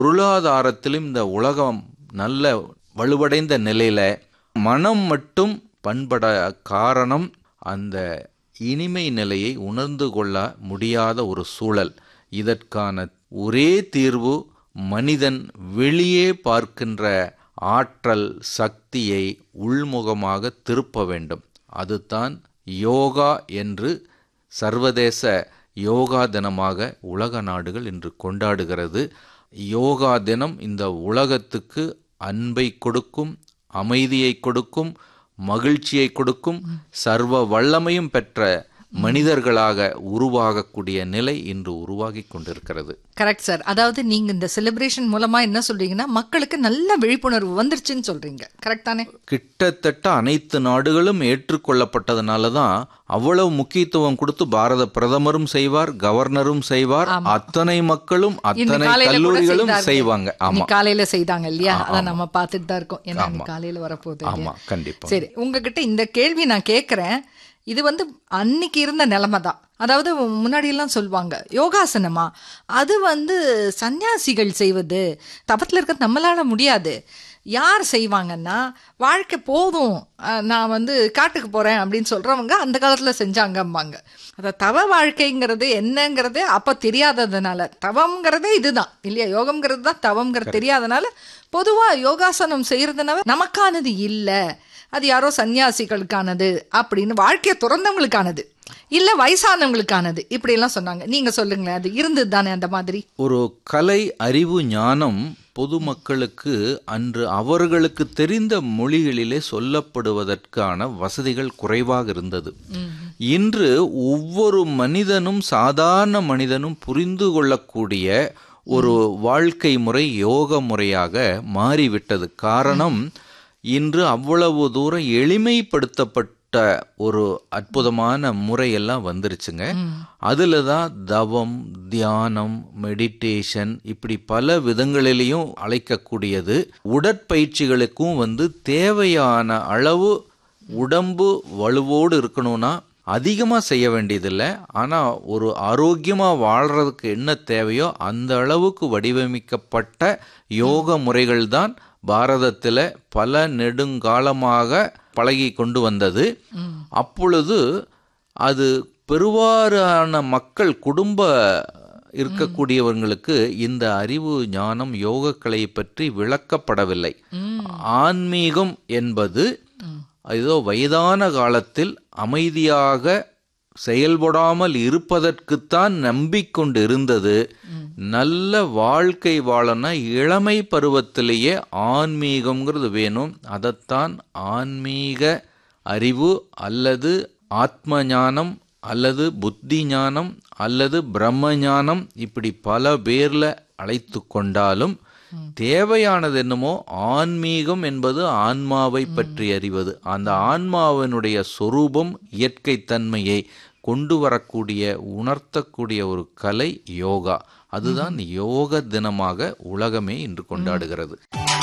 பொருளாதாரத்திலும் இந்த உலகம் நல்ல வலுவடைந்த நிலையில மனம் மட்டும் பண்பட காரணம் அந்த இனிமை நிலையை உணர்ந்து கொள்ள முடியாத ஒரு சூழல் இதற்கான ஒரே தீர்வு மனிதன் வெளியே பார்க்கின்ற ஆற்றல் சக்தியை உள்முகமாக திருப்ப வேண்டும் அதுதான் யோகா என்று சர்வதேச யோகா தினமாக உலக நாடுகள் இன்று கொண்டாடுகிறது யோகா தினம் இந்த உலகத்துக்கு அன்பை கொடுக்கும் அமைதியை கொடுக்கும் மகிழ்ச்சியை கொடுக்கும் சர்வ வல்லமையும் பெற்ற மனிதர்களாக உருவாகக்கூடிய நிலை இன்று உருவாகி கொண்டிருக்கிறது கரெக்ட் சார் அதாவது நீங்க இந்த செலிப்ரேஷன் மூலமா என்ன சொல்றீங்கன்னா மக்களுக்கு நல்ல விழிப்புணர்வு வந்துருச்சுன்னு சொல்றீங்க கரெக்ட் தானே கிட்டத்தட்ட அனைத்து நாடுகளும் ஏற்றுக்கொள்ளப்பட்டதுனால தான் அவ்வளவு முக்கியத்துவம் கொடுத்து பாரத பிரதமரும் செய்வார் கவர்னரும் செய்வார் அத்தனை மக்களும் இன்னைக்கு அத்தனை காலையில கூட கல்லூரிகளும் செய்தார்கள். செய்வாங்க ஆமா இன்னைக்கு காலையில செய்தாங்க இல்லையா அத நம்ம பார்த்துட்டு தான் இருக்கோம் ஏன்னா இன்னைக்கு காலையில வரப்போகுது இல்லையா? ஆமா கண்டிப்பா சரி உங்ககிட்ட இந்த கேள்வி நான் கேட்குறேன் இது வந்து அன்னைக்கு இருந்த நிலைமை தான் அதாவது முன்னாடி எல்லாம் சொல்லுவாங்க யோகாசனமா அது வந்து சன்னியாசிகள் செய்வது தபத்தில் இருக்க நம்மளால முடியாது யார் செய்வாங்கன்னா வாழ்க்கை போதும் அஹ், நான் வந்து காட்டுக்கு போறேன் அப்படின்னு சொல்றவங்க அந்த காலத்துல செஞ்சாங்கம்பாங்க அந்த தவ வாழ்க்கைங்கிறது என்னங்கிறது அப்ப தெரியாததுனால தவம்ங்கிறதே இதுதான் இல்லையா யோகம்ங்கிறது தான் தவம்ங்கிறது தெரியாதனால பொதுவா யோகாசனம் செய்யறதுனால நமக்கானது இல்லை அது யாரோ சன்னியாசிகளுக்கானது அப்படின்னு வாழ்க்கையை துறந்தவங்களுக்கானது இல்ல வயசானவங்களுக்கானது இப்படி எல்லாம் சொன்னாங்க நீங்க சொல்லுங்களேன் அது இருந்தது தானே அந்த மாதிரி ஒரு கலை அறிவு ஞானம் பொதுமக்களுக்கு அன்று அவர்களுக்கு தெரிந்த மொழிகளிலே சொல்லப்படுவதற்கான வசதிகள் குறைவாக இருந்தது இன்று ஒவ்வொரு மனிதனும் சாதாரண மனிதனும் புரிந்து கொள்ளக்கூடிய ஒரு வாழ்க்கை முறை யோக முறையாக மாறிவிட்டது காரணம் இன்று அவ்வளவு தூரம் எளிமைப்படுத்தப்பட்ட ஒரு அற்புதமான முறையெல்லாம் வந்துருச்சுங்க அதில் தான் தவம் தியானம் மெடிடேஷன் இப்படி பல விதங்களிலையும் அழைக்கக்கூடியது உடற்பயிற்சிகளுக்கும் வந்து தேவையான அளவு உடம்பு வலுவோடு இருக்கணும்னா அதிகமாக செய்ய வேண்டியதில்லை ஆனால் ஒரு ஆரோக்கியமாக வாழ்கிறதுக்கு என்ன தேவையோ அந்த அளவுக்கு வடிவமைக்கப்பட்ட யோக முறைகள் தான் பாரதத்தில் பல நெடுங்காலமாக பழகி கொண்டு வந்தது அப்பொழுது அது பெருவாரான மக்கள் குடும்ப இருக்கக்கூடியவங்களுக்கு இந்த அறிவு ஞானம் யோகக்கலை பற்றி விளக்கப்படவில்லை ஆன்மீகம் என்பது ஏதோ வயதான காலத்தில் அமைதியாக செயல்படாமல் இருப்பதற்குத்தான் நம்பிக்கொண்டு இருந்தது நல்ல வாழ்க்கை வாழனா இளமை பருவத்திலேயே ஆன்மீகம்ங்கிறது வேணும் அதைத்தான் ஆன்மீக அறிவு அல்லது ஆத்ம ஞானம் அல்லது புத்தி ஞானம் அல்லது பிரம்ம ஞானம் இப்படி பல பேர்ல அழைத்து கொண்டாலும் தேவையானது என்னமோ ஆன்மீகம் என்பது ஆன்மாவை பற்றி அறிவது அந்த ஆன்மாவினுடைய சொரூபம் இயற்கை தன்மையை கொண்டு வரக்கூடிய உணர்த்தக்கூடிய ஒரு கலை யோகா அதுதான் யோக தினமாக உலகமே இன்று கொண்டாடுகிறது